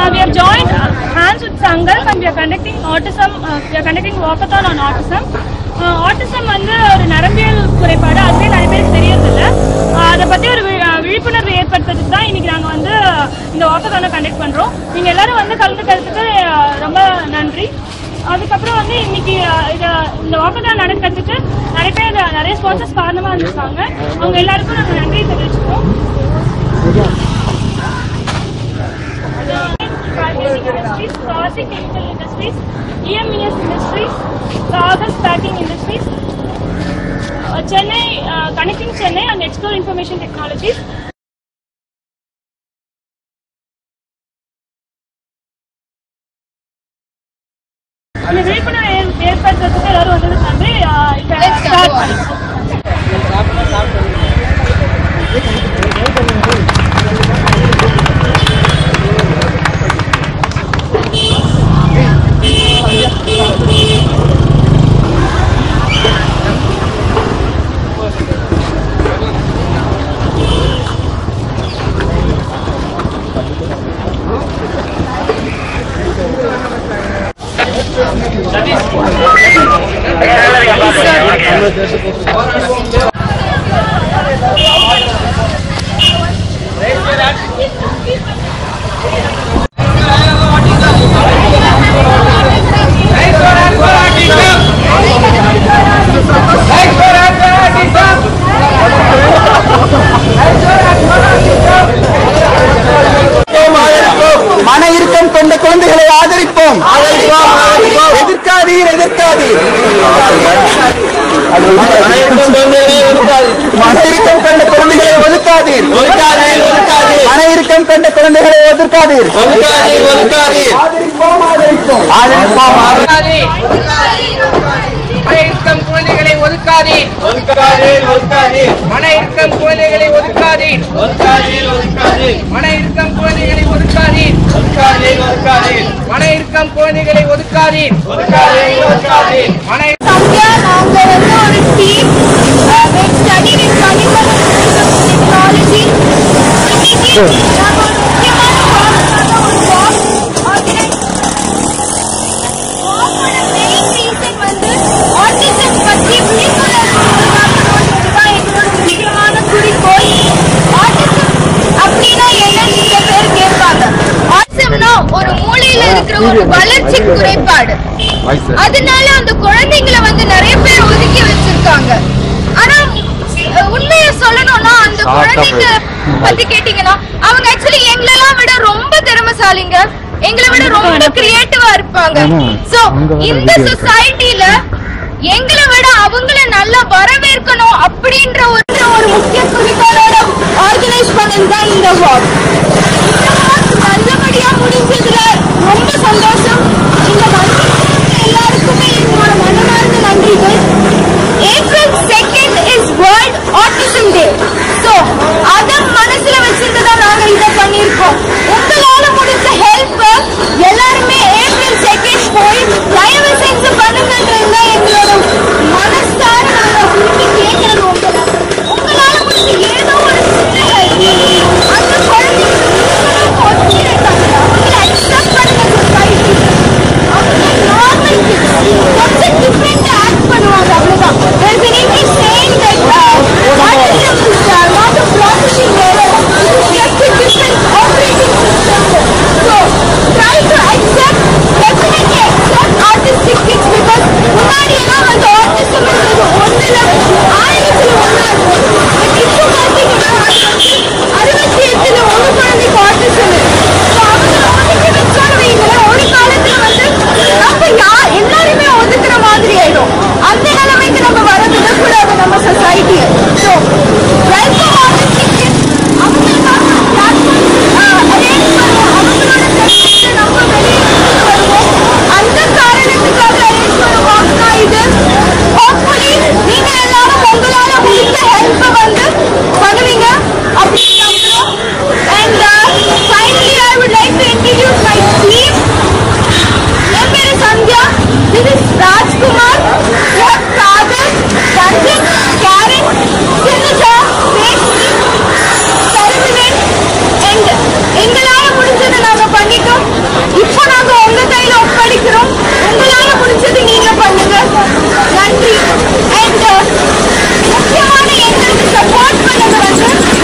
we have joined uh, hands with Sangal and we are conducting autism, uh, we are conducting walkathon on autism. Uh, autism வந்து ஒரு நரம்பியல் குறைபாடு அதுவே நிறைய பேருக்கு தெரியறதில்ல uh, அதை பத்தி ஒரு வி- uh, விழிப்புணர்வு ஏற்படுத்துறதுக்கு தான் இன்னைக்கு நாங்க வந்து uh, இந்த வாக்கத்தானை கண்டக்ட் பண்றோம் நீங்க எல்லாரும் வந்து கலந்துக்கிறதுக்கு uh, ரொம்ப நன்றி அதுக்கப்புறம் வந்து இன்னைக்கு uh, இத இந்த வாக்கத்தான் நடக்கிறதுக்கு நிறைய பேர் uh, நிறைய ஸ்பான்சர்ஸ் காரணமா இருந்திருக்காங்க அவங்க எல்லாருக்கும் நாங்க நன்றி தெரிவிச்சுக்கிறோம் Pharmacy Industries, Classic Chemical Industries, EMES Industries, Sagas Packing Industries, uh, Chennai, uh, Connecting Chennai and Explore Information Technologies. இந்த விழிப்புணர்வு ஏற்- ஏற்படுத்துறதுக்கு எல்லாரும் வந்ததுக்கு நன்றி Uh, இப்ப ஸ்டார்ட் பண்ணிக்கலாம் மன இறுக்கம் கொண்ட குழந்தைகளை ஆதரிப்போம் எதிர்க்காதீர் எதிர்க்காதீர் மன இறுக்கம் கொண்ட குழந்தைகளை ஒதுக்காதீர் மன இறுக்கம் கொண்ட குழந்தைகளை ஒதுக்காதீர் ஆதரிப்போம் ஆதரிப்போம் ஆதரிப்போம் மன இறுக்கம் குழந்தைகளை ஒதுக்காதே மன இறுக்கம் குழந்தைகளை ஒதுக்காதே மன இறுக்கம் குழந்தைகளை ஒதுக்காதே மன இறுக்கம் குழந்தைகளை ஒதுக்காதே மன சந்தியா நாங்க வந்து ஒரு டீம் ஸ்டடி இன் கனிமல் டெக்னாலஜி இன்னைக்கு நாங்க ஒரு முக்கியமான ப்ராஜெக்டான ஒரு ஜாப் ஆர்கனைஸ் ஜாபோட மெயின் ரீசன் வந்து ஆட்டிசம் பத்தி விழிப்புணர்வு உருவாக்கணும்ன்றது தான் எங்களோட முக்கியமான குறிக்கோள் ஆட்டிசம் அப்படின்னா என்னன்னு சில பேர் கேட்பாங்க ஆட்டிசம்னா ஒரு மூளையில இருக்கிற ஒரு வளர்ச்சி குறைபாடு அதனால அந்த குழந்தைங்களை வந்து நிறைய பேர் ஒதுக்கி வச்சிருக்காங்க ஆனா அஹ், உண்மையை சொல்லணும்னா அந்த குழந்தைங்க பத்தி கேட்டீங்கன்னா அவங்க ஆக்சுவலி எங்களெல்லாம் விட ரொம்ப திறமைசாலிங்க எங்களை விட ரொம்ப கிரியேட்டிவா இருப்பாங்க சோ இந்த சொசைட்டில எங்களை விட அவங்கள நல்லா வரவேற்கணும் அப்படின்ற ஒரு ஒரு முக்கிய குறிக்கோளோட ஆர்கனைஸ் பண்ணதுதான் இந்த வாக் இந்த வாக் நல்லபடியா முடிஞ்சதுல ரொம்ப சந்தோஷம் இந்த வந்திருக்க எல்லாருக்குமே என்னோட மனமார்ந்த நன்றிகள் April second is world autism day so அதை மனசுல வச்சுட்டு தான் நாங்க இதை பண்ணியிருக்கோம் உங்களால முடிஞ்ச ஹெல்ப் எல்லாருமே ஏப்ரல் செகண்ட் போய் தயவு செஞ்சு பண்ணுங்கன்றது தான் எங்களோட மனசார நாங்க விரும்பி கேட்கறது உங்களை உங்களால முடிஞ்ச ஏதோ ஒரு சின்ன help அந்த குழந்தைங்களுக்கு நாங்க உங்க கையில ஒப்படைக்கிறோம் உங்களால முடிஞ்சது நீங்க பண்ணுங்க நன்றி அண்ட் முக்கியமான எங்களுக்கு சப்போர்ட் பண்ணது வந்து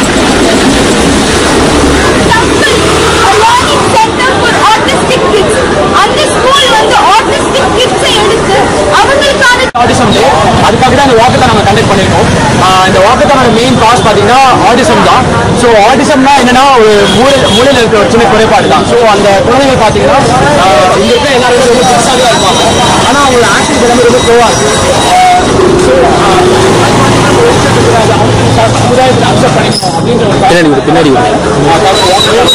Temple, a learning center for autistic kids. அந்த ஸ்கூல் வந்து autistic kids ஐ எடுத்து அவங்களுக்கான ஆடிசம் டே அதுக்காக தான் இந்த வாக்கத்தை நம்ம கண்டக்ட் பண்ணியிருக்கோம் ஆஹ் இந்த வாக்கத்தோட மெயின் காஸ் பார்த்தீங்கன்னா ஆடிசம் தான் ஸோ ஆடிசம்னா என்னன்னா ஒரு மூளை மூளையில் இருக்கிற ஒரு சின்ன குறைபாடு தான் ஸோ அந்த குழந்தைகள் பார்த்தீங்கன்னா ஆஹ் இங்க இருக்க எல்லாருமே ரொம்ப பெருசாக தான் இருப்பாங்க ஆனால் அவங்களோட ஆக்டிவிட்டி எல்லாமே ரொம்ப ஸ்லோவாக இருக்கும் ஸோ சமுதாயத்தில் அக்செப்ட் பண்ணிக்கணும் அப்படின்ற ஒரு பின்னாடி பின்னாடி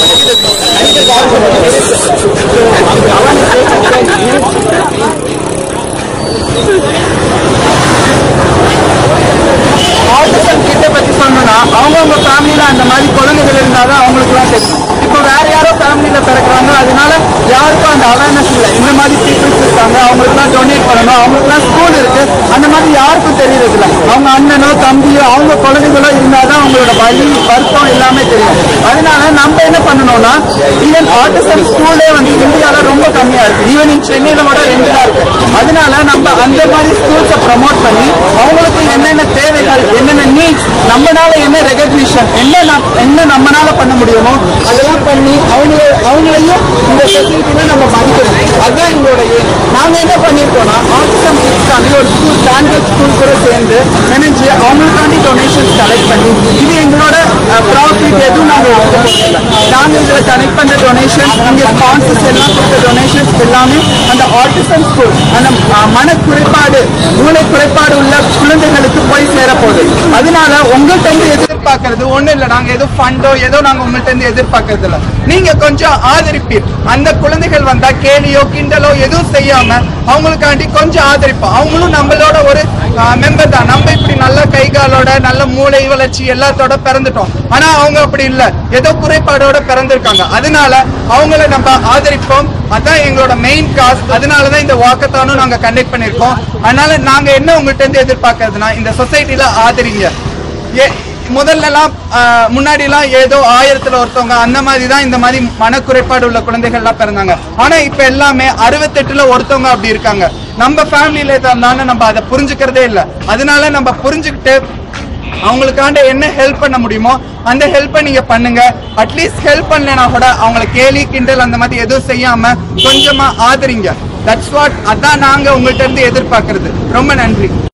ஆட்டிசம் கிட்ட பத்தி சொல்லணும்னா அவங்கவுங்க ஃபேமிலியில அந்த மாதிரி குழந்தைகள் இருந்தாதான் அவங்களுக்குலாம் தெரியும் இப்போ வேற யாரோ ஃபேமிலியில பிறக்கிறாங்க அதனால யாருக்கும் அந்த அவேர்னஸ் இல்லை இந்த மாதிரி பீப்புள்ஸ் இருக்காங்க அவங்களுக்குலாம் டொனேட் பண்ணணும் அவங்களுக்குலாம் ஸ்கூல் இருக்கு அந்த மாதிரி யாருக்கும் தெரியறது இல்லை அவங்க அண்ணனோ தம்பியோ அவங்க குழந்தைகளோ இருந்தாதான் அவங்களோட வலி வருத்தம் எல்லாமே தெரியும் அதனால நம்ம என்ன பண்ணணும்னா ஈவன் ஆட்டிசம் ஸ்கூலே வந்து இந்தியால ரொம்ப கம்மியா இருக்கு ஈவன் இன் சென்னையில கூட ரெண்டு தான் இருக்கு அதனால நம்ம அந்த மாதிரி ஸ்கூல்ஸை ப்ரமோட் பண்ணி அவங்களுக்கு என்னென்ன தேவைகள் என்னென்ன நீட்ஸ் நம்மனால என்ன ரெகக்னிஷன் என்ன நம்- என்ன நம்மனால பண்ண முடியுமோ அதெல்லாம் பண்ணி அவங்க அவங்களையும் இந்த சொசைட்டில நம்ம மதிக்கணும் அதுதான் எங்களோட aim. நாங்க என்ன பண்ணிருக்கோம்னா ஆட்டிசம் கிட்ஸ்க்காண்டி ஒரு ஸ்கூல் ஸ்டாண்டர்ட் ஸ்கூல் கூட சேர்ந்து நினைச்சு அவங்களுக்காண்டி டொனேஷன்ஸ் கலெக்ட் பண்ணி இது எங்களோட ப்ராஃபிட் எதுவும் நாங்க ஒதுக்க போறதில்ல. நாங்க இதுல கனெக்ட் பண்ண டொனேஷன்ஸ் இங்க ஸ்பான்சர்ஸ் எல்லாம் கொடுத்த டொனேஷன்ஸ் எல்லாமே அந்த ஆட்டிசம் ஸ்கூல் அந்த அஹ், மன குறைபாடு மூளை குறைபாடு உள்ள குழந்தைகளுக்கு போய் சேர போகுது அதனால உங்கள்கிட்ட இருந்து எதிர்பார்க்கறது ஒண்ணு இல்ல நாங்க ஏதோ ஃபண்டோ ஏதோ நாங்க உங்கள்கிட்ட இருந்து எதிர்பார்க்கறது இல்ல நீங்க கொஞ்சம் ஆதரிப்பீர் அந்த குழந்தைகள் வந்தா கேலியோ கிண்டலோ எதுவும் செய்யாம அவங்களுக்காண்டி கொஞ்சம் ஆதரிப்போம் அவங்களும் நம்மளோட ஒரு மெம்பர் தான் நம்ம இப்படி நல்ல கை காலோட நல்ல மூளை வளர்ச்சி எல்லாத்தோட பிறந்துட்டோம் ஆனா அவங்க அப்படி இல்ல ஏதோ குறைபாடோட பிறந்திருக்காங்க அதனால அவங்கள நம்ம ஆதரிப்போம் அதான் எங்களோட மெயின் காஸ் அதனாலதான் இந்த வாக்கத்தானும் நாங்க கண்டக்ட் பண்ணிருக்கோம் அதனால நாங்க என்ன உங்கள்கிட்ட இருந்து எதிர்பார்க்கறதுனா இந்த சொசைட்டில ஆதரிங்க ஏ முதல்லலாம் முன்னாடி எல்லாம் ஏதோ ஆயிரத்துல ஒருத்தவங்க அந்த மாதிரி தான் இந்த மாதிரி மனக்குறைபாடு உள்ள குழந்தைகள் எல்லாம் பிறந்தாங்க ஆனா இப்ப எல்லாமே அறுபத்தெட்டுல ஒருத்தவங்க அப்படி இருக்காங்க நம்ம ஃபேமிலியில இருந்தாலும் நம்ம அதை புரிஞ்சுக்கிறதே இல்ல அதனால நம்ம புரிஞ்சுக்கிட்டு அவங்களுக்காண்ட என்ன ஹெல்ப் பண்ண முடியுமோ அந்த ஹெல்ப்பை நீங்க பண்ணுங்க அட்லீஸ்ட் ஹெல்ப் பண்ணலனா கூட அவங்கள கேலி கிண்டல் அந்த மாதிரி எதுவும் செய்யாம கொஞ்சமா ஆதரிங்க தட்ஸ் வாட் அதான் நாங்க உங்கள்ட்ட இருந்து எதிர்பார்க்கறது ரொம்ப நன்றி